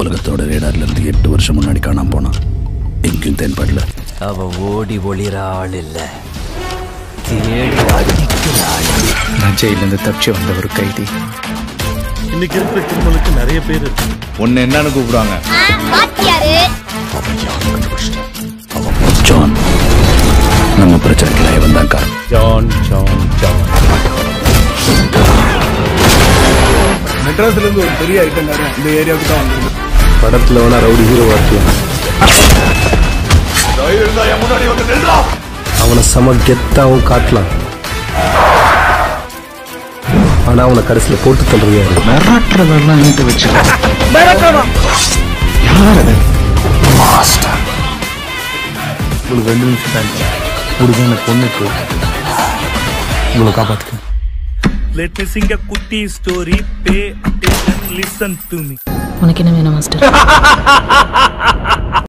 உலகத்தோட ரேடார்ல இருந்து எட்டு வருஷம் முன்னாடி காணாம போனான் எங்கேயும் தென்படல அவ ஓடி ஒளிர ஆள் இல்ல தேடி அடிக்கிற ஆள் நான் ஜெயிலிருந்து தப்பிச்சு வந்த ஒரு கைதி இன்னைக்கு இருக்கிற கிரிமினலுக்கு நிறைய பேர் இருக்கு உன்னை என்னன்னு கூப்பிடுவாங்க வாத்தியாரு ஜான் நம்ம பிரச்சனைக்கு இவன் தான் காரணம் ஜான் ஜான் ஜான் மெட்ராஸ்ல இருந்து ஒரு பெரிய ஐட்டம் இந்த ஏரியாவுக்கு தான் வந்திருக்கு படத்துல வேணா ரவுடி ஹீரோவா இருக்கலாம் அவனை செம கெத்தாவும் காட்டலாம் ஆனா அவனை கடைசியில போட்டு தள்ளுறது யாரு மிரட்டுறதெல்லாம் நீட்டு வச்சு உங்களுக்கு ரெண்டு நிமிஷம் டைம் முடிஞ்ச எனக்கு பொண்ணுக்கு உங்களை காப்பாத்துக்க Let me sing a குட்டி story. Pay attention, listen to me. உனக்கு என்ன வேணும் மாஸ்டர்